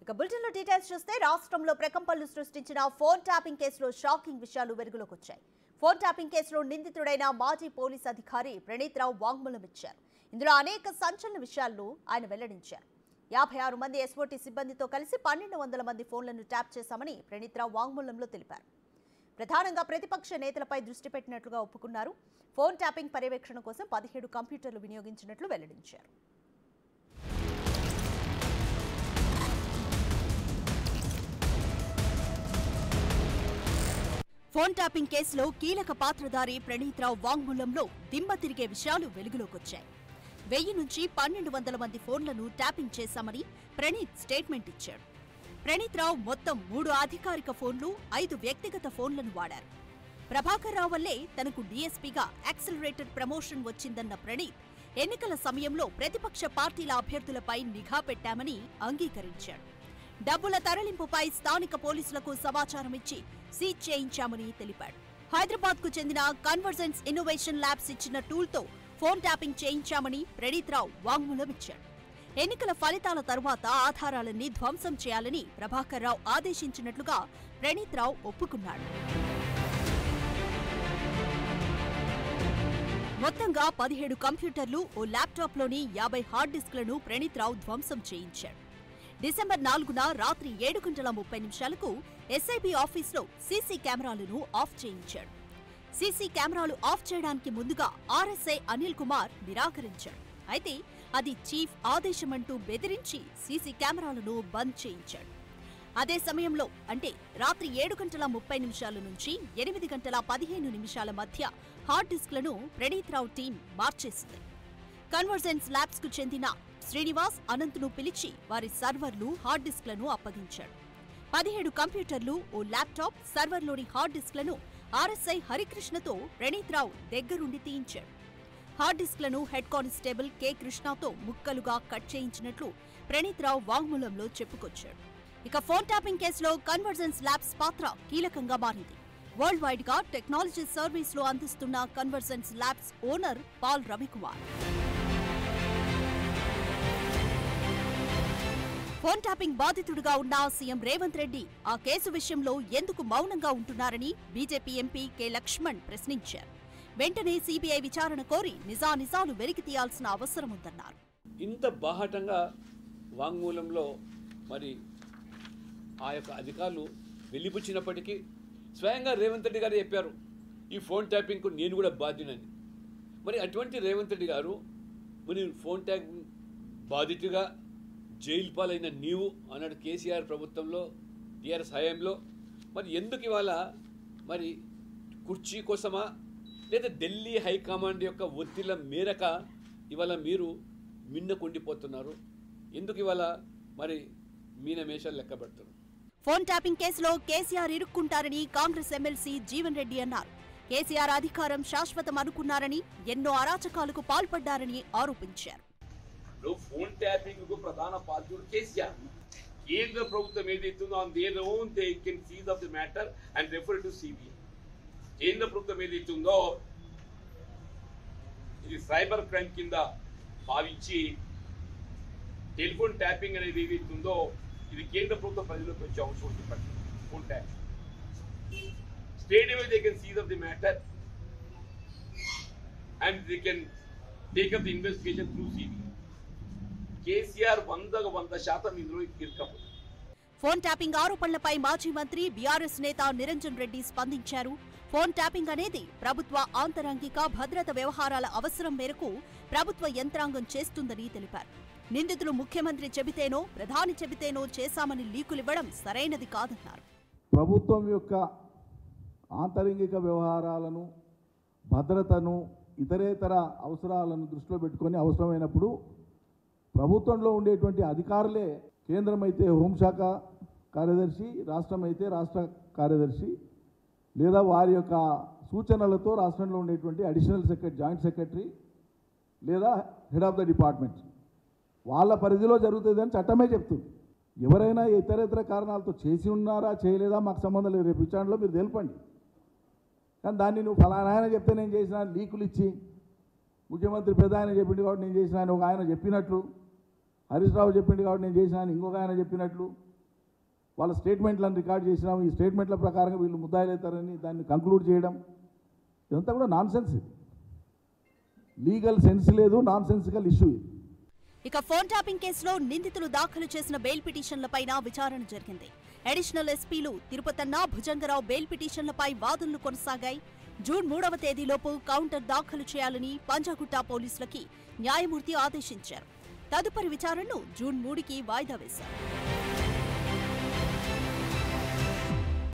ఇక బులెటిన్ లో డీటెయిల్స్ చూస్తే రాష్ట్రంలో ప్రకంపనలు సృష్టించిన ఫోన్ ట్యాపింగ్ కేసులో షాకింగ్ విషయాలు వెలుగులోకి వచ్చాయి ఫోన్ ట్యాపింగ్ కేసులో నిందితుడైన మాజీ పోలీస్ అధికారి ప్రణీత్ రావు వాంగ్మూలం ఇచ్చారు ఇందులో అనేక సంచలన విషయాలను ఆయన వెల్లడించారు యాభై ఆరు మంది ఎస్ఓటీ సిబ్బందితో కలిసి పన్నెండు వందల మంది ఫోన్లను ట్యాప్ చేశామని ప్రణీత్ రావు వాంగ్మూలంలో తెలిపారు ప్రధానంగా ప్రతిపక్ష నేతలపై దృష్టి పెట్టినట్లుగా ఒప్పుకున్నారు ఫోన్ ట్యాపింగ్ పర్యవేక్షణ కోసం పదిహేడు కంప్యూటర్లు వినియోగించినట్లు వెల్లడించారు ఫోన్ ట్యాపింగ్ కేసులో కీలక పాత్రధారి ప్రణీత్ రావు వాంగ్మూలంలో దిమ్మ తిరిగే విషయాలు వెలుగులోకొచ్చాయి వెయ్యి నుంచి పన్నెండు వందల మంది ఫోన్లను ట్యాపింగ్ చేశామని ప్రణీత్ స్టేట్మెంట్ ఇచ్చాడు ప్రణీత్ రావు మొత్తం మూడు అధికారిక ఫోన్లు ఐదు వ్యక్తిగత ఫోన్లను వాడారు ప్రభాకర్ రావు వల్లే తనకు డీఎస్పీగా యాక్సిలరేటెడ్ ప్రమోషన్ వచ్చిందన్న ప్రణీత్ ఎన్నికల సమయంలో ప్రతిపక్ష పార్టీల అభ్యర్థులపై నిఘా పెట్టామని అంగీకరించాడు డబ్బుల తరలింపుపై స్థానిక పోలీసులకు సమాచారం ఇచ్చి సీజ్ చేయించామని తెలిపాడు హైదరాబాద్ కు చెందిన కన్వర్జెన్స్ ఇన్నోవేషన్ ల్యాబ్స్ ఇచ్చిన టూల్తో ఫోన్ ట్యాపింగ్ చేయించామని ప్రణీత్ రావు వాంగ్మూలం ఇచ్చాడు ఎన్నికల ఫలితాల తరువాత ఆధారాలన్నీ ధ్వంసం చేయాలని ప్రభాకర్ రావు ఆదేశించినట్లుగా ప్రణీత్ రావు ఒప్పుకున్నాడు మొత్తంగా పదిహేడు కంప్యూటర్లు ఓ ల్యాప్టాప్లోని యాభై హార్డ్ డిస్క్లను ప్రణీత్ రావు ధ్వంసం చేయించాడు డిసెంబర్ నాలుగున రాత్రి ఏడు గంటల ముప్పై నిమిషాలకు ఎస్ఐబి ఆఫీస్లో సీసీ కెమెరాలను ఆఫ్ చేయించాడు సీసీ కెమెరాలు ఆఫ్ చేయడానికి ముందుగా ఆర్ఎస్ఐ అనిల్ కుమార్ నిరాకరించాడు అయితే అది చీఫ్ ఆదేశమంటూ బెదిరించి సీసీ కెమెరాలను బంద్ చేయించాడు అదే సమయంలో అంటే రాత్రి ఏడు గంటల ముప్పై నిమిషాల నుంచి ఎనిమిది గంటల పదిహేను నిమిషాల మధ్య హార్డ్ డిస్క్లను ప్రణీత్ రావు టీం మార్చేసింది కన్వర్జెన్స్ ల్యాబ్స్ కు చెందిన శ్రీనివాస్ అనంత్ను పిలిచి వారి సర్వర్లు హార్డ్ డిస్క్లను అప్పగించాడు పదిహేడు కంప్యూటర్లు ఓ ల్యాప్టాప్ సర్వర్లోని హార్డ్ డిస్క్లను ఆర్ఎస్ఐ హరికృష్ణతో ప్రణీత్ రావు దగ్గరుండి తీయించాడు హార్డ్ డిస్క్లను హెడ్ కానిస్టేబుల్ కె కృష్ణతో ముక్కలుగా కట్ చేయించినట్లు ప్రణీత్ రావు వాంగ్మూలంలో చెప్పుకొచ్చాడు ఇక ఫోన్ ట్యాపింగ్ కేసులో కన్వర్జెన్స్ ల్యాబ్స్ పాత్ర కీలకంగా మారింది వరల్డ్ వైడ్ గా టెక్నాలజీ సర్వీస్ లో అందిస్తున్న convergence labs owner Paul Ravikumar phone tapping బాధితుడిగా ఉన్న సీఎం రేవంత్ రెడ్డి ఆ కేసు విషయంలో ఎందుకు మౌనంగా ఉంటున్నారని బీజేపీ ఎంపీ కె లక్ష్మణ్ ప్రశ్నించారు వెంటనే సీబీఐ విచారణ కోరి నిజానిజాలు వెలికి తీయాల్సిన అవసరం ఉందన్నారు ఇంత బాహటంగా వాంగ్మూలంలో మరి ఆ యొక్క అధికారులు వెళ్ళిపుచ్చినప్పటికీ స్వయంగా రేవంత్ రెడ్డి గారు చెప్పారు ఈ ఫోన్ ట్యాపింగ్కు నేను కూడా బాధ్యునని మరి అటువంటి రేవంత్ రెడ్డి గారు మరి ఫోన్ ట్యాపింగ్ బాధితుగా జైలు పాలైన నీవు అన్నాడు కేసీఆర్ ప్రభుత్వంలో టీఆర్ఎస్ హయాంలో మరి ఎందుకు ఇవాళ మరి కుర్చీ కోసమా లేదా ఢిల్లీ హైకమాండ్ యొక్క ఒత్తిళ్ల మేరక ఇవాళ మీరు మిన్నకుండిపోతున్నారు ఎందుకు ఇవాళ మరి మీన మేషాలు లెక్క పెడుతున్నారు ఫోన్ ట్యాపింగ్ కేసులో కేసీఆర్ ఇరుక్కుంటారని కాంగ్రెస్ ఎమ్మెల్సీ జీవన్ రెడ్డి అన్నారు కేసీఆర్ అధికారం శాశ్వతం అనుకున్నారని ఎన్నో అరాచకాలకు పాల్పడ్డారని ఆరోపించారు ఇప్పుడు ఫోన్ ట్యాపింగ్ కు ప్రధాన బాధ్యుడు కేసీఆర్ కేంద్ర ప్రభుత్వం ఏదైతుందో on their own they can seize of the matter and refer to CBI కేంద్ర ప్రభుత్వం ఏదైతుందో ఇది సైబర్ క్రైమ్ కింద భావించి టెలిఫోన్ ట్యాపింగ్ అనేది ఏదైతుందో ఇది కేంద్ర ప్రభుత్వ పరిధిలోకి వచ్చే అవసరం ఉంటుంది phone tapping state they can seize of the matter and they can take up the investigation through CBI KCR వందకు వంద శాతం ఇందులో ఇరకపోతుంది ఫోన్ ట్యాపింగ్ ఆరోపణలపై మాజీ మంత్రి బీఆర్ఎస్ నేత నిరంజన్ రెడ్డి స్పందించారు ఫోన్ ట్యాపింగ్ అనేది ప్రభుత్వ ఆంతరంగిక భద్రత వ్యవహారాల అవసరం మేరకు ప్రభుత్వ యంత్రాంగం చేస్తుందని తెలిపారు నిందితులు ముఖ్యమంత్రి చెబితేనో ప్రధాని చెబితేనో చేశామని లీకులివ్వడం సరైనది కాదన్నారు ప్రభుత్వం యొక్క ఆంతరంగిక వ్యవహారాలను భద్రతను ఇతరేతర అవసరాలను దృష్టిలో పెట్టుకొని అవసరమైనప్పుడు ప్రభుత్వంలో ఉండేటువంటి అధికారులే కేంద్రం అయితే హోంశాఖ కార్యదర్శి రాష్ట్రం అయితే రాష్ట్ర కార్యదర్శి లేదా వారి యొక్క సూచనలతో రాష్ట్రంలో ఉండేటువంటి అడిషనల్ సెక్రటరీ జాయింట్ సెక్రటరీ లేదా హెడ్ ఆఫ్ ద డిపార్ట్మెంట్ వాళ్ళ పరిధిలో జరుగుతుంది అని చట్టమే చెప్తుంది ఎవరైనా ఇతర ఇతర కారణాలతో చేసి ఉన్నారా చేయలేదా మాకు సంబంధం లేదు రేపు విచారణలో మీరు తెలుపండి కానీ దాన్ని నువ్వు ఫలానా ఆయన చెప్తే నేను చేసిన లీకులు ఇచ్చి ముఖ్యమంత్రి పెద్ద ఆయన చెప్పిండు కాబట్టి నేను చేసిన అని ఒక ఆయన చెప్పినట్లు హరీష్ రావు చెప్పిండు కాబట్టి నేను చేసిన అని ఇంకొక ఆయన చెప్పినట్లు వాళ్ళ స్టేట్మెంట్లను రికార్డ్ చేసినాం ఈ స్టేట్మెంట్ల ప్రకారం వీళ్ళు ముద్దాయిలవుతారని దాన్ని కంక్లూడ్ చేయడం ఇదంతా కూడా నాన్ సెన్స్ ఇది లీగల్ సెన్స్ లేదు నాన్ సెన్సికల్ ఇష్యూ ఇది ఇక ఫోన్ ట్యాపింగ్ కేసులో నిందితులు దాఖలు చేసిన బెయిల్ పిటిషన్లపైన విచారణ జరిగింది అడిషనల్ ఎస్పీలు తిరుపతన్న భుజంగరావు బెయిల్ పిటిషన్లపై వాదనలు కొనసాగాయి జూన్ మూడవ తేదీలోపు కౌంటర్ దాఖలు చేయాలని పంజాగుట్ట పోలీసులకి న్యాయమూర్తి ఆదేశించారు తదుపరి విచారణను జూన్ మూడుకి వాయిదా వేశారు